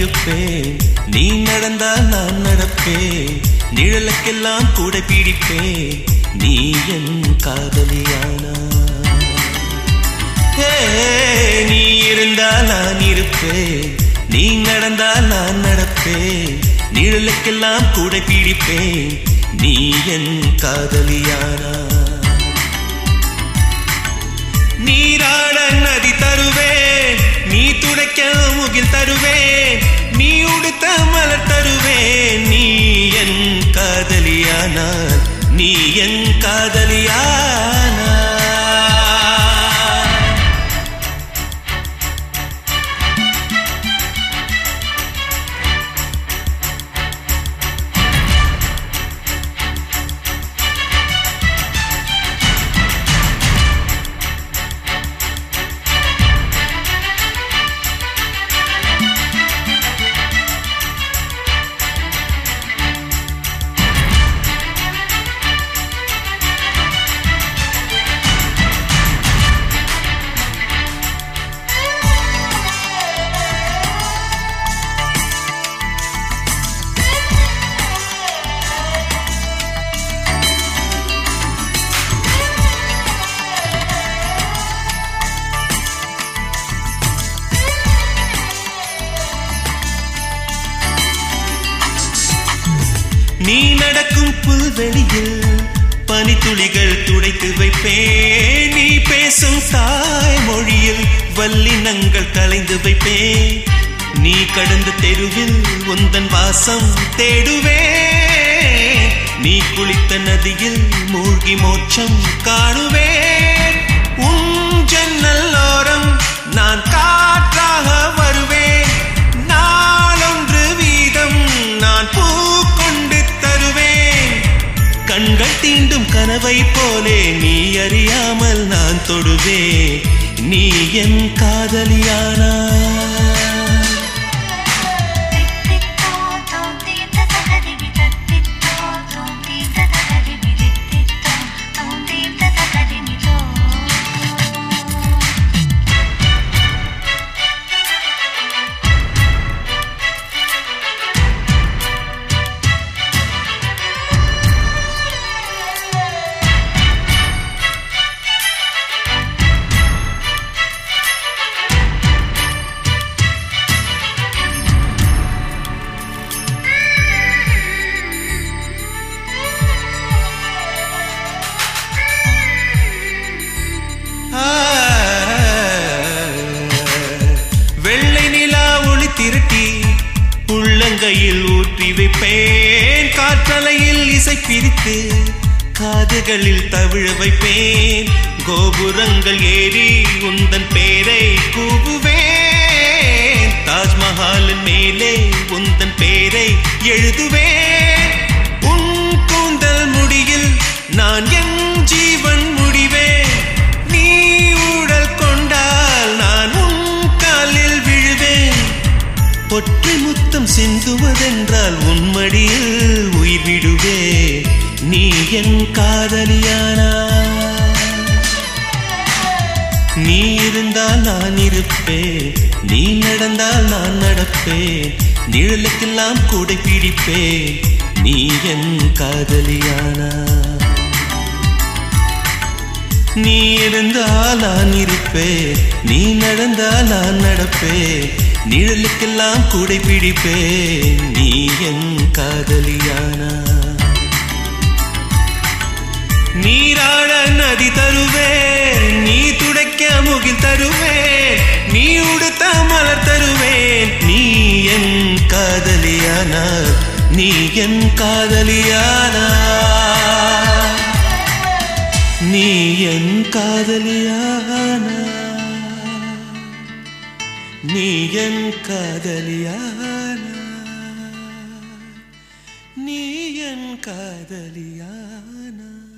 இருப்பேன் நீ நடந்தால் நான் நடப்பேன் நிழலுக்கெல்லாம் கூட பிடிப்பேன் நீ என் காதலியானா ஹே, நீ இருந்தால் நான் இருப்பேன் நீ நடந்தால் நான் நடப்பேன் நிழலுக்கெல்லாம் கூட பிடிப்பேன் நீ என் காதலியானா நீராட நதி தருவேன் நீ துடைக்க முகில் தருவேன் நீ உடுத்த மலர் தருவேன் நீ என் காதலியானால் நீ என் காதலியானா நீ நடக்கும் புல்வெளியில் பனித்துளிகள் துடைத்து வைப்பேன் நீ பேசும் தாய்மொழியில் வல்லினங்கள் கலைந்து வைப்பேன் நீ கடந்த தெருவில் உந்தன் வாசம் தேடுவேன் நீ குளித்த நதியில் மூழ்கி மோட்சம் காணுவேன் உன் ஜன்னல் ஓரம் நான் காற்றாக வருவேன் நாளொன்று வீதம் நான் பூ கொண்டு தருவேன் கண்கள் தீண்டும் கனவை போலே நீ அறியாமல் நான் தொடுவேன் நீ என் காதலியானா தித்தித்தோ தோம் தீந்த தகதிமி தத்தித்தோ தோம் தீந்த தகதிமி தித்தித்தோ தோம் தீந்த தகதிமி தோ ஆ, வெள்ளை நிலா ஒளி திரட்டி உள்ளங்கையில் ஊற்றி வைப்பேன் காற்றலையில் இசை பிரித்து காதுகளில் தவிழ வைப்பேன் கோபுரங்கள் ஏறி உந்தன் பேரை கூவுவேன் தாஜ்மஹாலின் மேலே உந்தன் பேரை எழுதுவேன் உன் கூந்தல் முடியில் நான் என் ஜீவன் முடிவேன் நீ ஊடல் கொண்டால் நான் உன் காலில் விழுவேன் ஒற்றை முத்தம் சிந்துவதென்றால் உன் மடியில் உயிர் விடுவே நீ என் காதலியானா நீ இருந்தால் நான் இருப்பேன் நீ நடந்தால் நான் நடப்பேன் நிழலுக்கெல்லாம் கூட பிடிப்பேன் நீ என் காதலியானா நீ இருந்தால் நான் இருப்பேன் நீ நடந்தால் நான் நடப்பேன் நிழலுக்கெல்லாம் கூட பிடிப்பேன் நீ என் காதலியானா நீராட நதி தருவேன் நீ துடைக்க முகில் தருவேன் நீ உடுத்த மலர் தருவேன் நீ என் காதலியானா நீ என் காதலியானா நீ என் காதலியானா நீ என் காதலியானா நீ என் காதலியானா